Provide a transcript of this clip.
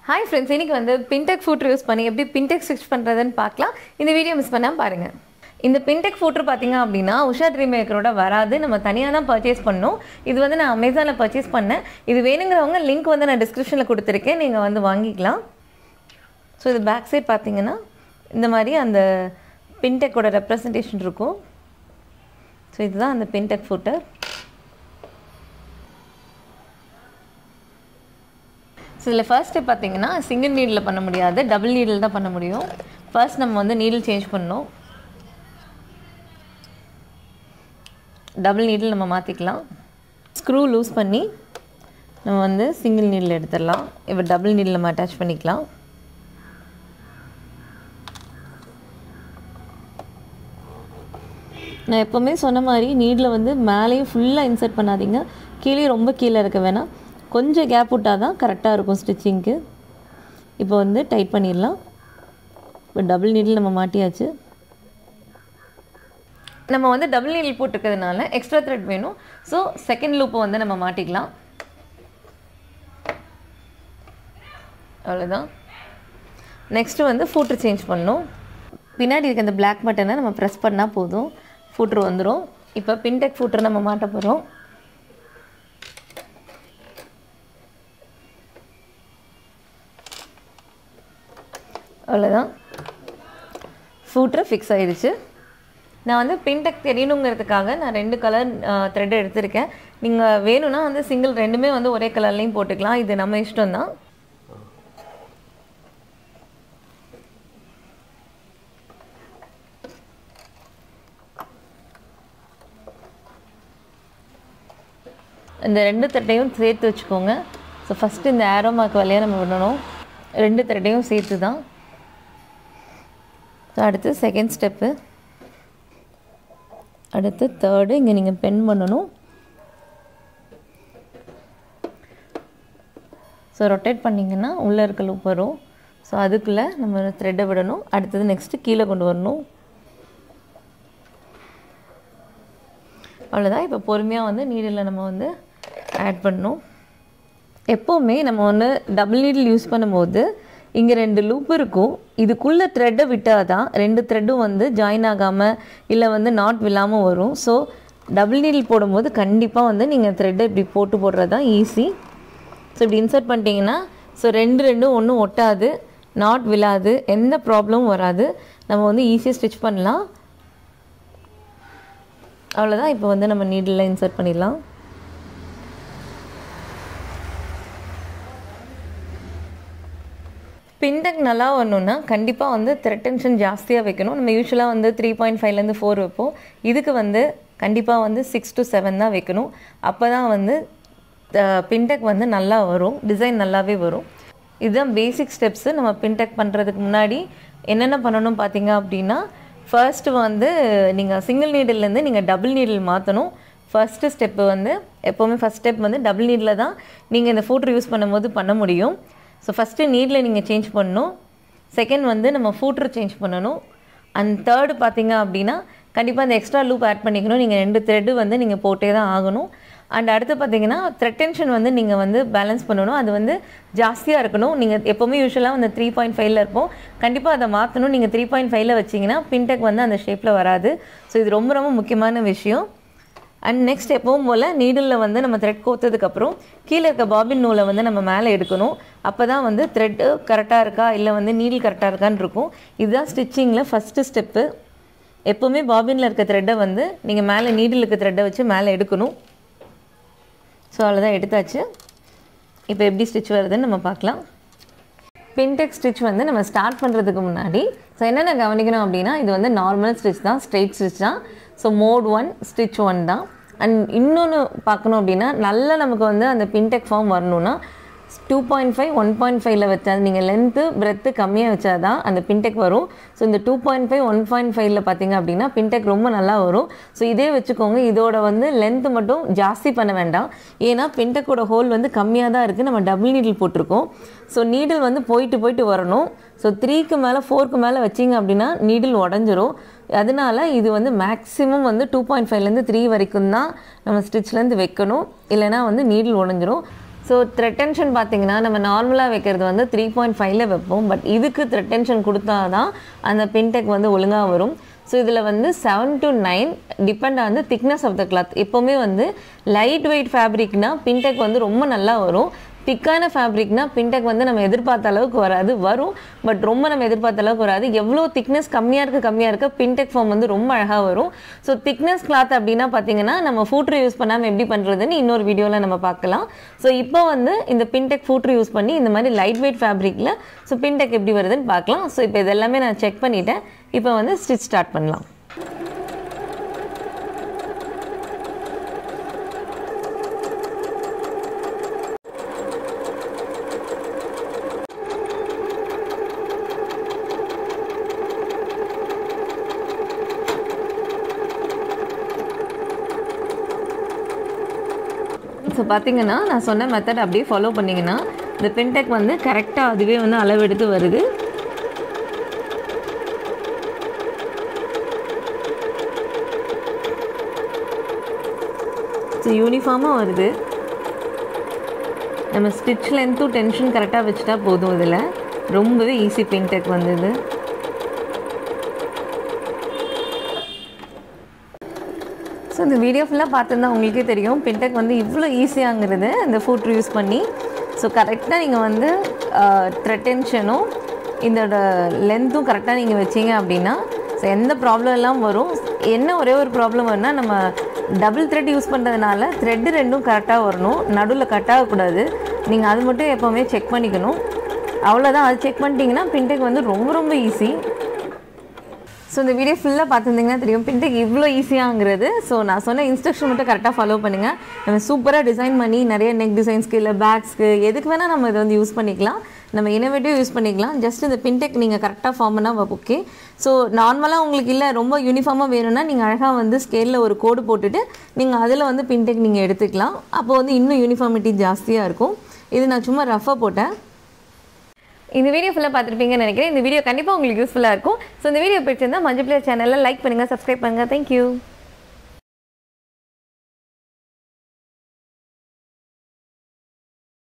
hi friends இன்னைக்கு வந்து fintech ஃபூட்ரு use பண்ணி எப்படி பின்டெக் ஸ்டிச் பண்ணுறதுன்னு பார்க்கலாம் இந்த வீடியோ மிஸ் பண்ணாமல் பாருங்கள் இந்த பின்டெக் ஃபூட்ரு பார்த்தீங்க அப்படின்னா உஷா ட்ரீம் மேக்கரோட வராது நம்ம தனியாக தான் பர்ச்சேஸ் பண்ணோம் இது வந்து நான் அமேசானில் பர்ச்சேஸ் பண்ணேன் இது வேணுங்கிறவங்க லிங்க் வந்து நான் டிஸ்கிரிப்ஷனில் கொடுத்துருக்கேன் நீங்கள் வந்து வாங்கிக்கலாம் ஸோ இது பேக் சைட் பார்த்தீங்கன்னா இந்த மாதிரி அந்த பின்டெக்கோட ரெப்ரசன்டேஷன் இருக்கும் ஸோ இதுதான் அந்த பின்டெக் ஃபூட்டர் ஸோ இதில் ஃபர்ஸ்ட் ஸ்டெப் பார்த்தீங்கன்னா சிங்கிள் நீடில் பண்ண முடியாது டபுள் நீடில் தான் பண்ண முடியும் ஃபர்ஸ்ட் நம்ம வந்து நீடில் சேஞ்ச் பண்ணணும் டபுள் நீடில் நம்ம மாற்றிக்கலாம் ஸ்க்ரூ லூஸ் பண்ணி நம்ம வந்து சிங்கிள் நீடில் எடுத்துடலாம் இப்போ டபுள் நீடில் நம்ம அட்டாச் பண்ணிக்கலாம் நான் எப்போவுமே சொன்ன மாதிரி நீடில் வந்து மேலேயும் ஃபுல்லாக இன்சர்ட் பண்ணாதீங்க கீழே ரொம்ப கீழே இருக்க வேணாம் கொஞ்சம் கேப் விட்டால் தான் கரெக்டாக இருக்கும் ஸ்டிச்சிங்க்கு இப்போ வந்து டைட் பண்ணிடலாம் இப்போ டபுள் நீடில் நம்ம மாட்டியாச்சு நம்ம வந்து டபுள் நீடில் போட்டிருக்கிறதுனால எக்ஸ்ட்ரா த்ரெட் வேணும் ஸோ செகண்ட் லூப்பை வந்து நம்ம மாட்டிக்கலாம் அவ்வளோதான் நெக்ஸ்ட்டு வந்து ஃபூட்ரு சேஞ்ச் பண்ணணும் பின்னாடி இருக்க அந்த பிளாக் பட்டனை நம்ம ப்ரெஸ் பண்ணால் போதும் ஃபூட்ரு வந்துடும் இப்போ பின்டெக் ஃபூட்ரு நம்ம மாட்ட போகிறோம் அவ்வளோதான் ஃபூட்ரு ஃபிக்ஸ் ஆயிடுச்சு நான் வந்து பின்டெக் தெரியணுங்கிறதுக்காக நான் ரெண்டு கலர் த்ரெட் எடுத்திருக்கேன் நீங்கள் வேணும்னா வந்து சிங்கிள் ரெண்டுமே வந்து ஒரே கலர்லேயும் போட்டுக்கலாம் இது நம்ம இஷ்டம் தான் இந்த ரெண்டு த்ரெட்டையும் சேர்த்து வச்சுக்கோங்க ஸோ ஃபஸ்ட்டு இந்த ஏரோ மார்க் வழியாக நம்ம விடணும் ரெண்டு த்ரெட்டையும் சேர்த்து தான் ஸோ அடுத்து செகண்ட் ஸ்டெப்பு அடுத்து தேர்டு இங்கே நீங்கள் பென் பண்ணணும் ஸோ ரொட்டேட் பண்ணிங்கன்னா உள்ளே இருக்க லூப் வரும் ஸோ அதுக்குள்ளே நம்ம த்ரெட்டை விடணும் அடுத்தது நெக்ஸ்ட்டு கீழே கொண்டு வரணும் அவ்வளோதான் இப்போ பொறுமையாக வந்து நீடில் நம்ம வந்து ஆட் பண்ணணும் எப்போவுமே நம்ம ஒன்று டபுள் நீடில் யூஸ் பண்ணும்போது இங்கே ரெண்டு லூப் இருக்கும் இதுக்குள்ளே த்ரெட்டை விட்டால் தான் ரெண்டு த்ரெட்டும் வந்து ஜாயின் ஆகாமல் இல்லை வந்து நாட் விழாமல் வரும் ஸோ டபுள் நீடில் போடும்போது கண்டிப்பாக வந்து நீங்கள் த்ரெட்டை இப்படி போட்டு போடுறது தான் ஈஸி ஸோ இப்படி இன்சர்ட் பண்ணிட்டீங்கன்னா ஸோ ரெண்டு ரெண்டும் ஒன்றும் ஒட்டாது நாட் விழாது எந்த ப்ராப்ளமும் வராது நம்ம வந்து ஈஸியாக ஸ்டிச் பண்ணலாம் அவ்வளோதான் இப்போ வந்து நம்ம நீடில் இன்சர்ட் பண்ணிடலாம் பின்டெக் நல்லா வரணுன்னா கண்டிப்பாக வந்து த்ரெட் டென்ஷன் ஜாஸ்தியாக வைக்கணும் நம்ம யூஸ்வலாக வந்து த்ரீ பாயிண்ட் ஃபைவ்லேருந்து ஃபோர் வைப்போம் இதுக்கு வந்து கண்டிப்பாக வந்து சிக்ஸ் டு செவன் தான் வைக்கணும் அப்போ தான் வந்து பின்டெக் வந்து நல்லா வரும் டிசைன் நல்லாவே வரும் இதுதான் பேசிக் ஸ்டெப்ஸு நம்ம பின்டெக் பண்ணுறதுக்கு முன்னாடி என்னென்ன பண்ணணும் பார்த்தீங்க அப்படின்னா ஃபர்ஸ்ட்டு வந்து நீங்கள் சிங்கிள் நீடில்லேருந்து நீங்கள் டபுள் நீடில் மாற்றணும் ஃபஸ்ட்டு ஸ்டெப்பு வந்து எப்போவுமே ஃபஸ்ட் ஸ்டெப் வந்து டபுள் நீடில் தான் நீங்கள் இந்த ஃபூட்ரு யூஸ் பண்ணும்போது பண்ண முடியும் ஸோ ஃபஸ்ட்டு நீடில் நீங்கள் சேஞ்ச் பண்ணணும் செகண்ட் வந்து நம்ம ஃபூட்ரு சேஞ்ச் பண்ணணும் அண்ட் தேர்டு பார்த்தீங்க அப்படின்னா கண்டிப்பாக அந்த எக்ஸ்ட்ரா லூப் ஆட் பண்ணிக்கணும் நீங்கள் ரெண்டு த்ரெட்டு வந்து நீங்கள் போட்டே தான் ஆகணும் அண்ட் அடுத்து பார்த்தீங்கன்னா த்ரெட் டென்ஷன் வந்து நீங்கள் வந்து பேலன்ஸ் பண்ணணும் அது வந்து ஜாஸ்தியாக இருக்கணும் நீங்கள் எப்போவுமே யூஸ்வலாக அந்த த்ரீ பாயிண்ட் ஃபைவ்ல இருப்போம் கண்டிப்பாக அதை மாற்றணும் நீங்கள் த்ரீ பாயிண்ட் ஃபைவ்ல வச்சிங்கன்னா பின்டெக் வந்து அந்த ஷேப்பில் வராது ஸோ இது ரொம்ப ரொம்ப முக்கியமான விஷயம் அண்ட் நெக்ஸ்ட் எப்பவும் போல் நீடிலில் வந்து நம்ம த்ரெட் கோத்ததுக்கப்புறம் கீழே இருக்க பாபின் நூலை வந்து நம்ம மேலே எடுக்கணும் அப்போ தான் வந்து த்ரெட்டு கரெக்டாக இருக்கா இல்லை வந்து நீடில் கரெக்டாக இருக்கான்னு இருக்கும் இதுதான் ஸ்டிச்சிங்கில் ஃபஸ்ட்டு ஸ்டெப்பு எப்போவுமே பாபினில் இருக்க த்ரெட்டை வந்து நீங்கள் மேலே நீடில் இருக்க த்ரெட்டை வச்சு மேலே எடுக்கணும் ஸோ அவ்வளோதான் எடுத்தாச்சு இப்போ எப்படி ஸ்டிச் வருதுன்னு நம்ம பார்க்கலாம் பின்டெக் ஸ்டிச் வந்து நம்ம ஸ்டார்ட் பண்ணுறதுக்கு முன்னாடி ஸோ என்னென்ன கவனிக்கணும் அப்படின்னா இது வந்து நார்மல் ஸ்டிச் தான் ஸ்ட்ரெயிட் ஸ்டிச் தான் so mode one stitch one தான் அண்ட் இன்னொன்று பார்க்கணும் அப்படின்னா நல்லா நமக்கு வந்து அந்த பின்டெக் ஃபார்ம் வரணும்னா two point five one point ஃபைவ்ல வச்சா நீங்கள் லென்த்து பிரெத்து கம்மியாக வச்சா தான் அந்த பின்டெக் வரும் ஸோ இந்த two point five one point ஃபைவ்ல பார்த்தீங்க அப்படின்னா பின்டெக் ரொம்ப நல்லா வரும் ஸோ இதே வச்சுக்கோங்க இதோட வந்து லென்த்து மட்டும் ஜாஸ்தி பண்ண வேண்டாம் ஏன்னா பின்டெக்கோட ஹோல் வந்து கம்மியாக தான் இருக்குது நம்ம டபுள் நீடில் போட்டிருக்கோம் ஸோ நீடில் வந்து போயிட்டு போயிட்டு வரணும் ஸோ த்ரீக்கு மேலே ஃபோருக்கு மேலே வச்சிங்க அப்படின்னா நீடில் உடஞ்சிரும் அதனால இது வந்து மேக்ஸிமம் வந்து டூ பாயிண்ட் ஃபைவ்லேருந்து த்ரீ வரைக்கும் தான் நம்ம ஸ்டிச்லேருந்து வைக்கணும் இல்லைனா வந்து நீடில் உடஞ்சிரும் ஸோ த்ரெட் டென்ஷன் பார்த்தீங்கன்னா நம்ம நார்மலாக வைக்கிறது வந்து த்ரீ பாயிண்ட் ஃபைவ்ல வைப்போம் பட் இதுக்கு த்ரெட் டென்ஷன் கொடுத்தா தான் அந்த பின்டெக் வந்து ஒழுங்காக வரும் ஸோ இதில் வந்து seven to nine depend on the thickness of the cloth எப்போவுமே வந்து லைட் வெயிட் ஃபேப்ரிக்னா பின்டெக் வந்து ரொம்ப நல்லா வரும் திக்கான ஃபேப்ரிக்னா பின்டெக் வந்து நம்ம எதிர்பார்த்த அளவுக்கு வராது வரும் பட் ரொம்ப நம்ம எதிர்பார்த்த அளவுக்கு வராது எவ்வளோ திக்னஸ் கம்மியாக இருக்க கம்மியாக இருக்க பின்டெக் ஃபார்ம் வந்து ரொம்ப அழகாக வரும் ஸோ திக்னஸ் கிளாத் அப்படின்னா பார்த்தீங்கன்னா நம்ம ஃபூட்ரு யூஸ் பண்ணாமல் எப்படி பண்ணுறதுன்னு இன்னொரு வீடியோவில் நம்ம பார்க்கலாம் ஸோ இப்போ வந்து இந்த பின்டெக் ஃபூட்ரு யூஸ் பண்ணி இந்த மாதிரி லைட் வெயிட் ஃபேப்ரிக்கில் ஸோ பின்டெக் எப்படி வருதுன்னு பார்க்கலாம் ஸோ இப்போ இதெல்லாமே நான் செக் பண்ணிட்டேன் இப்போ வந்து ஸ்டிச் ஸ்டார்ட் பண்ணலாம் ஸோ பார்த்தீங்கன்னா நான் சொன்ன மெத்தட் அப்படியே ஃபாலோ பண்ணிங்கன்னா இந்த பின்டெக் வந்து கரெக்டாக அதுவே வந்து அளவெடுத்து வருது ஸோ யூனிஃபார்மாக வருது நம்ம ஸ்டிச் லென்த்தும் டென்ஷன் கரெக்டாக வச்சுட்டா போதும் இதில் ரொம்பவே ஈஸி பின்டெக் வந்தது ஸோ இந்த வீடியோ ஃபுல்லாக பார்த்துருந்தா உங்களுக்கே தெரியும் பின்டெக் வந்து இவ்வளோ ஈஸியாங்கிறது இந்த ஃபுட் யூஸ் பண்ணி ஸோ கரெக்டாக நீங்கள் வந்து த்ரெட் டென்ஷனும் இதோட லென்த்தும் கரெக்டாக நீங்கள் வச்சீங்க அப்படின்னா ஸோ எந்த ப்ராப்ளம் எல்லாம் வரும் என்ன ஒரே ஒரு ப்ராப்ளம் வரும்னா நம்ம டபுள் த்ரெட் யூஸ் பண்ணுறதுனால த்ரெட்டு ரெண்டும் கரெக்டாக வரணும் நடுவில் கட் ஆகக்கூடாது நீங்கள் அது மட்டும் எப்போவுமே செக் பண்ணிக்கணும் அவ்வளோதான் அது செக் பண்ணிட்டீங்கன்னா பின்டெக் வந்து ரொம்ப ரொம்ப ஈஸி ஸோ இந்த வீடியோ ஃபுல்லாக பார்த்துருந்தீங்கன்னா தெரியும் பின்டெக் இவ்வளோ ஈஸியாங்கிறது ஸோ நான் சொன்ன இன்ஸ்ட்ரக்ஷன் மட்டும் கரெக்டாக ஃபாலோ பண்ணுங்கள் நம்ம சூப்பராக டிசைன் பண்ணி நிறைய நெக் டிசைன்ஸ்க்கு இல்லை பேக்ஸ்க்கு எதுக்கு வேணால் நம்ம இதை வந்து யூஸ் பண்ணிக்கலாம் நம்ம இனோவேட்டிவ் யூஸ் பண்ணிக்கலாம் ஜஸ்ட் இந்த பின்டெக் நீங்கள் கரெக்டாக ஃபார்ம் பண்ணால் ஓகே ஸோ நார்மலாக உங்களுக்கு இல்லை ரொம்ப யூனிஃபார்மாக வேணும்னா நீங்கள் அழகாக வந்து ஸ்கேலில் ஒரு கோடு போட்டுட்டு நீங்கள் அதில் வந்து பின்டெக் நீங்கள் எடுத்துக்கலாம் அப்போ வந்து இன்னும் யூனிஃபார்மிட்டி ஜாஸ்தியாக இருக்கும் இது நான் சும்மா ரஃபாக போட்டேன் இந்த வீடியோ ஃபுல்லாக பார்த்துருப்பீங்கன்னு நினைக்கிறேன் இந்த வீடியோ கண்டிப்பாக உங்களுக்கு யூஸ்ஃபுல்லாக இருக்கும் ஸோ இந்த வீடியோ பிடிச்சிருந்தா மஞ்சள் பிளேயர் சேனலில் லைக் பண்ணுங்கள் சப்ஸ்கிரைப் பண்ணுங்கள் தேங்க்யூ